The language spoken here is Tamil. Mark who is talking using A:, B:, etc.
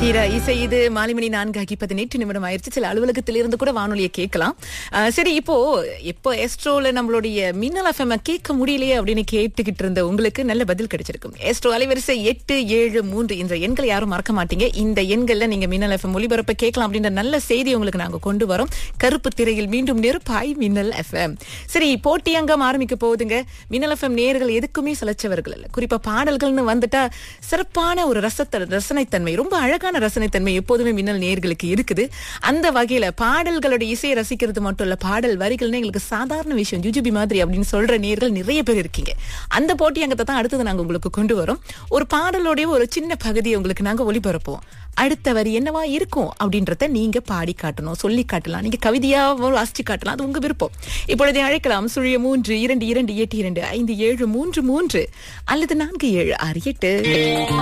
A: தீரா இசை இது மாலிமணி நான்காகி பதினெட்டு நிமிடம் ஆயிருச்சு சில அலுவலகத்தில் இருந்து கூட வானொலியை கேட்கலாம் அஹ், சரி இப்போ இப்போ எஸ்ட்ரோல நம்மளுடைய மின்னல் எஃப்எம் கேட்க முடியலையே அப்படின்னு கேட்டுக்கிட்டு இருந்த உங்களுக்கு நல்ல பதில் கிடைச்சிருக்கும் எஸ்ட்ரோ அலைவரிசை எட்டு ஏழு மூன்று இந்த எண்களை யாரும் மறக்க மாட்டீங்க இந்த எண்கள்ல நீங்க மின்னல் எஃப்எம் ஒளிபரப்ப கேட்கலாம் அப்படின்ற நல்ல செய்தி உங்களுக்கு நாங்க கொண்டு வரோம் கருப்பு திரையில் மீண்டும் நெருப்பாய் மின்னல் எஃப்எம் சரி போட்டி அங்கம் ஆரம்பிக்க போகுதுங்க மின்னல் எஃப்எம் நேர்கள் எதுக்குமே சிலைச்சவர்கள் இல்ல குறிப்பா பாடல்கள்னு வந்துட்டா சிறப்பான ஒரு ரசத்த ரசனைத்தன்மை ரொம்ப அழகான ரசனைத்தன்மை எப்போதுமே மின்னல் நேர்களுக்கு இருக்குது அந்த வகையில பாடல்களோட இசையை ரசிக்கிறது மட்டும் இல்ல பாடல் வரிகள்னு எங்களுக்கு சாதாரண விஷயம் ஜுஜுபி மாதிரி அப்படின்னு சொல்ற நேர்கள் நிறைய பேர் இருக்கீங்க அந்த போட்டி அங்கத்தை தான் அடுத்தது நாங்க உங்களுக்கு கொண்டு வரோம் ஒரு பாடலோடைய ஒரு சின்ன பகுதியை உங்களுக்கு நாங்க ஒளிபரப்போம் அடுத்த வரி என்னவா இருக்கும் அப்படின்றத நீங்க பாடி காட்டணும் சொல்லி காட்டலாம் நீங்க கவிதையா வாசிச்சு காட்டலாம் அது உங்க விருப்பம் இப்பொழுது அழைக்கலாம் சுழிய மூன்று இரண்டு இரண்டு எட்டு இரண்டு ஐந்து ஏழு மூன்று மூன்று அல்லது நான்கு ஏழு ஆறு எட்டு